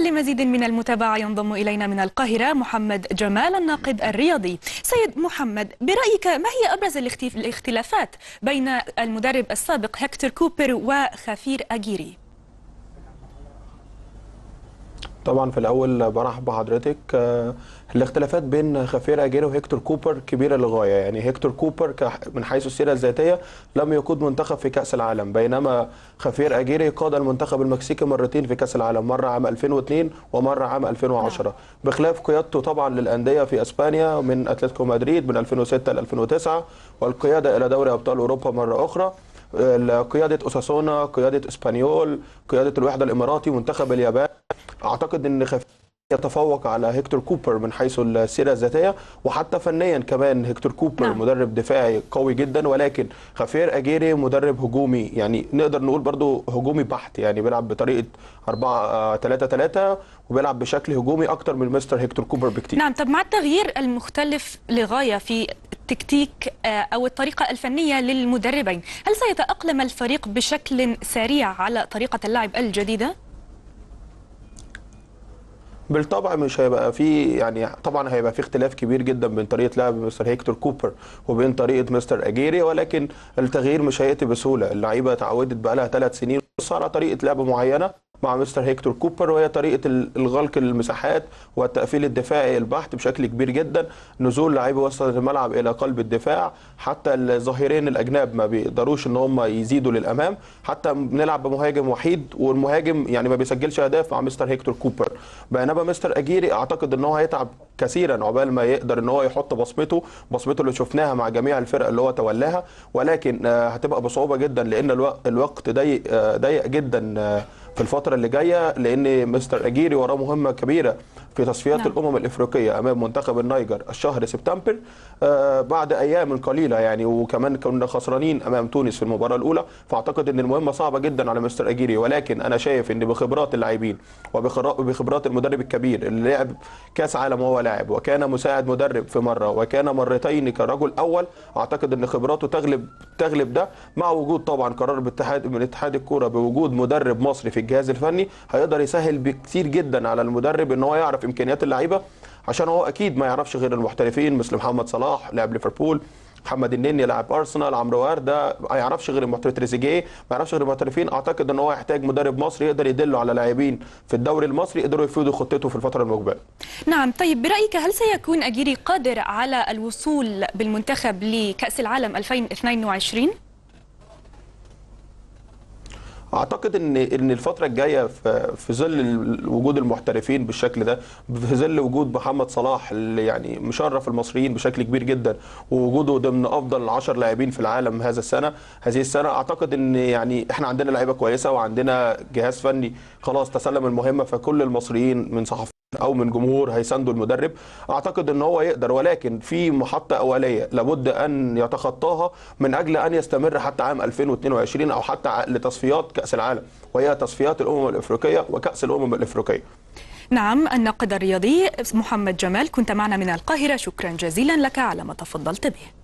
ولمزيد من المتابعة ينضم إلينا من القاهرة محمد جمال الناقد الرياضي سيد محمد برأيك ما هي أبرز الاختلافات بين المدرب السابق هكتور كوبر وخفير أجيري؟ طبعا في الاول برحب بحضرتك الاختلافات بين خفير اجيري وهيكتور كوبر كبيره للغايه يعني هيكتور كوبر من حيث السيره الذاتيه لم يقود منتخب في كاس العالم بينما خفير اجيري قاد المنتخب المكسيكي مرتين في كاس العالم مره عام 2002 ومره عام 2010 بخلاف قيادته طبعا للانديه في اسبانيا من اتلتيكو مدريد من 2006 ل 2009 والقياده الى دوري ابطال اوروبا مره اخرى قياده اوساسونا قياده اسبانيول قياده الوحده الاماراتي منتخب اليابان اعتقد ان خفير يتفوق على هيكتور كوبر من حيث السيره الذاتيه وحتى فنيا كمان هيكتور كوبر نعم. مدرب دفاعي قوي جدا ولكن خفير اجيري مدرب هجومي يعني نقدر نقول برضو هجومي بحت يعني بيلعب بطريقه 4 3 3 وبيلعب بشكل هجومي اكتر من مستر هيكتور كوبر بكتير نعم طب مع التغيير المختلف لغايه في التكتيك او الطريقه الفنيه للمدربين هل سيتاقلم الفريق بشكل سريع على طريقه اللعب الجديده بالطبع مش هيبقى في يعني طبعا هيبقى في اختلاف كبير جدا بين طريقه لعب مستر هيكتور كوبر وبين طريقه مستر اجيري ولكن التغيير مش هياتي بسهوله اللعيبه اتعودت بقى لها ثلاث سنين على طريقه لعب معينه مع مستر هيكتور كوبر وهي طريقه الغلق المساحات والتقفيل الدفاعي البحت بشكل كبير جدا نزول لعيبه وسط الملعب الى قلب الدفاع حتى الظهيرين الاجناب ما بيقدروش ان هم يزيدوا للامام حتى بنلعب بمهاجم وحيد والمهاجم يعني ما بيسجلش اهداف مع مستر هيكتور كوبر بينما مستر اجيري اعتقد ان هو هيتعب كثيرا عقبال ما يقدر ان هو يحط بصمته بصمته اللي شفناها مع جميع الفرق اللي هو تولاها ولكن هتبقى بصعوبه جدا لان الوقت ضيق ضيق جدا في الفتره اللي جايه لان مستر اجيري وراه مهمه كبيره في تصفيات نعم. الامم الافريقيه امام منتخب النيجر الشهر سبتمبر آه بعد ايام قليله يعني وكمان كنا خسرانين امام تونس في المباراه الاولى فاعتقد ان المهمه صعبه جدا على مستر اجيري ولكن انا شايف ان بخبرات اللاعبين وبخبرات المدرب الكبير اللي لعب كاس عالم وهو لاعب وكان مساعد مدرب في مره وكان مرتين كرجل اول اعتقد ان خبراته تغلب تغلب ده مع وجود طبعا قرار باتحاد من اتحاد الكوره بوجود مدرب مصري في الجهاز الفني هيقدر يسهل بكثير جدا على المدرب ان هو يعرف امكانيات اللعيبه عشان هو اكيد ما يعرفش غير المحترفين مثل محمد صلاح لاعب ليفربول محمد النني لاعب ارسنال عمرو ورده ما يعرفش غير المحترف تريزيجيه ما يعرفش غير المحترفين اعتقد ان هو يحتاج مدرب مصري يقدر يدله على لاعبين في الدوري المصري يقدروا يفيدوا خطته في الفتره المقبله نعم طيب برايك هل سيكون اجيري قادر على الوصول بالمنتخب لكاس العالم 2022 اعتقد ان ان الفتره الجايه في ظل وجود المحترفين بالشكل ده في ظل وجود محمد صلاح اللي يعني مشرف المصريين بشكل كبير جدا ووجوده ضمن افضل 10 لاعبين في العالم هذا السنه هذه السنه اعتقد ان يعني احنا عندنا لعيبه كويسه وعندنا جهاز فني خلاص تسلم المهمه فكل المصريين من صحفيين او من جمهور هيساندوا المدرب اعتقد ان هو يقدر ولكن في محطه اوليه لابد ان يتخطاها من اجل ان يستمر حتى عام 2022 او حتى لتصفيات كاس العالم وهي تصفيات الامم الافريقيه وكاس الامم الافريقيه نعم الناقد الرياضي محمد جمال كنت معنا من القاهره شكرا جزيلا لك على ما تفضلت به